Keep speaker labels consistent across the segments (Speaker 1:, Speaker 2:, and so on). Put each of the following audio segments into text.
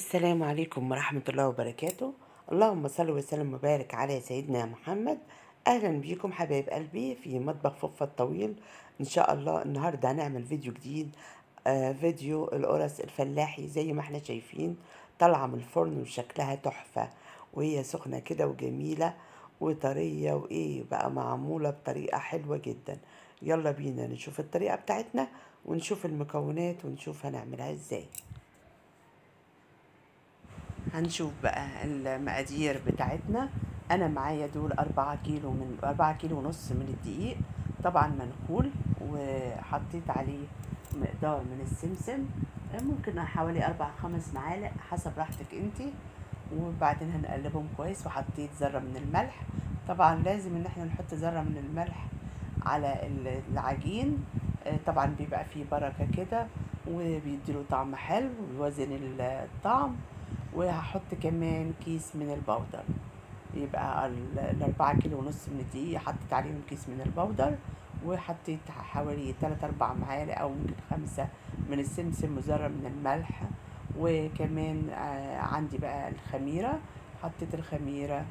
Speaker 1: السلام عليكم ورحمة الله وبركاته اللهم صل وسلم وبارك على سيدنا محمد أهلا بيكم حبايب قلبي في مطبخ فوفا الطويل إن شاء الله النهاردة هنعمل فيديو جديد آه فيديو القرص الفلاحي زي ما احنا شايفين طالعة من الفرن وشكلها تحفة وهي سخنة كده وجميلة وطرية وإيه بقى معمولة بطريقة حلوة جدا يلا بينا نشوف الطريقة بتاعتنا ونشوف المكونات ونشوف هنعملها ازاي هنشوف بقى المقادير بتاعتنا انا معايا دول أربعة كيلو من أربعة كيلو ونص من الدقيق طبعا منخول وحطيت عليه مقدار من السمسم ممكن حوالي أربع خمس معالق حسب راحتك انتي وبعدين هنقلبهم كويس وحطيت ذرة من الملح طبعا لازم ان احنا نحط ذرة من الملح على العجين طبعا بيبقى فيه بركة كده وبيديله طعم حلو ويوزن الطعم وهحط كمان كيس من البودر يبقى الأربعة كيلو ونص من الدقيق حطيت عليهم كيس من البودر وحطيت حوالي تلات أربع معالق أو ممكن خمسة من السمسم وذرة من الملح وكمان عندي بقى الخميرة حطيت الخميرة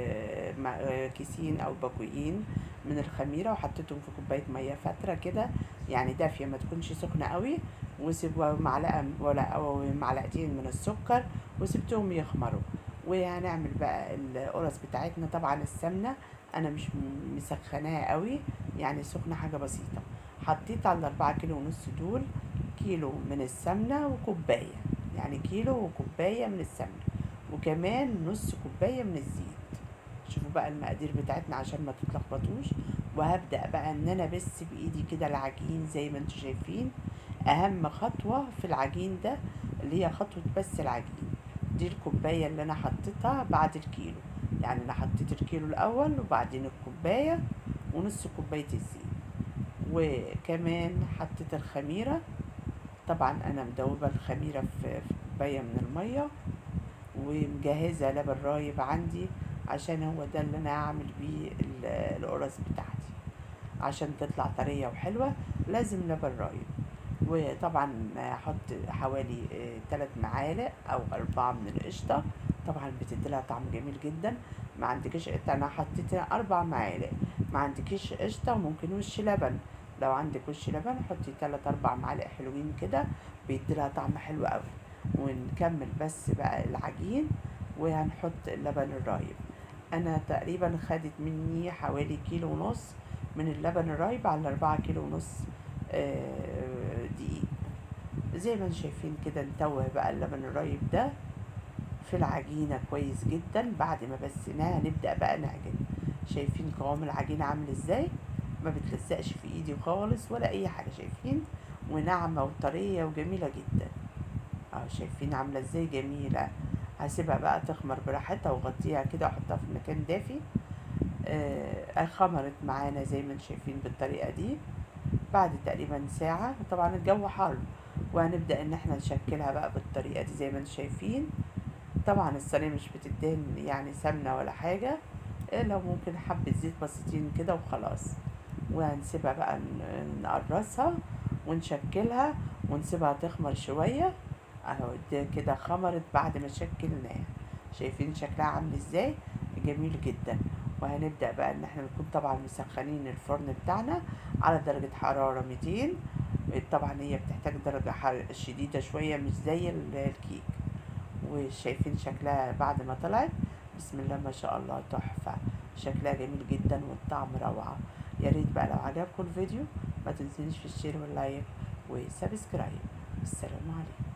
Speaker 1: كيسين أو باكوين من الخميرة وحطيتهم في كوباية مية فترة كده يعني دافية ما تكونش سخنة قوي وسيب معلقة ولا أو معلقتين من السكر وسبتهم يخمروا وهنعمل بقى القرص بتاعتنا طبعا السمنة أنا مش مسخناها قوي يعني سخنة حاجة بسيطة حطيت على الأربعة كيلو ونص دول كيلو من السمنة وكوباية يعني كيلو وكوباية من السمنة وكمان نص كوباية من الزيت شوفوا بقى المقادير بتاعتنا عشان ما تتلخبطوش وهبدأ بقى ان انا بس بايدي كده العجين زي ما انتم شايفين اهم خطوة في العجين ده اللي هي خطوة بس العجين دي الكوباية اللي انا حطيتها بعد الكيلو يعني انا حطيت الكيلو الاول وبعدين الكوباية ونص كوباية الزيت وكمان حطيت الخميرة طبعا انا مدوبة الخميرة في كوباية من المية ومجهزة لبن رايب عندي عشان هو ده اللي انا هعمل بيه القرص بتاعتي عشان تطلع طريه وحلوه لازم لبن رايب وطبعا احط حوالي ثلاث معالق او أربعة من القشطه طبعا بتديلها طعم جميل جدا ما عندكش انا حطيت اربع معالق ما عندكيش قشطه وممكن وش لبن لو عندك وش لبن حطي ثلاث اربع معالق حلوين كده بيديلها طعم حلو قوي ونكمل بس بقى العجين وهنحط اللبن الرايب انا تقريبا خدت مني حوالي كيلو ونص من اللبن الرايب على أربعة كيلو ونص دقيق زي ما شايفين كده نتوه بقى اللبن الرايب ده في العجينة كويس جدا بعد ما بسيناها نبدأ بقى نعجن شايفين قوام العجينة عامل ازاي ما بتلزقش في ايدي خالص ولا اي حاجة شايفين وناعمة وطرية وجميلة جدا اه شايفين عاملة ازاي جميلة هسيبها بقى تخمر براحتها واغطيها كده واحطها في مكان دافي آه خمرت معانا زي ما انتم شايفين بالطريقه دي بعد تقريبا ساعه طبعا الجو حر وهنبدا ان احنا نشكلها بقى بالطريقه دي زي ما انتم شايفين طبعا الصينيه مش بتدهن يعني سمنه ولا حاجه لو ممكن حبه زيت بسيطين كده وخلاص وهنسيبها بقى نقرصها ونشكلها ونسيبها تخمر شويه اهو ده كده خمرت بعد ما شكلناها شايفين شكلها عامل ازاي جميل جدا وهنبدأ بقى ان احنا نكون طبعا مسخنين الفرن بتاعنا على درجة حرارة 200 طبعا هي بتحتاج درجة حرارة شديدة شوية مش زي الكيك وشايفين شكلها بعد ما طلعت بسم الله ما شاء الله تحفة شكلها جميل جدا والطعم روعة يا ريت بقى لو عجبكم الفيديو ما تنسونيش في الشير واللايك وسبسكرايب السلام عليكم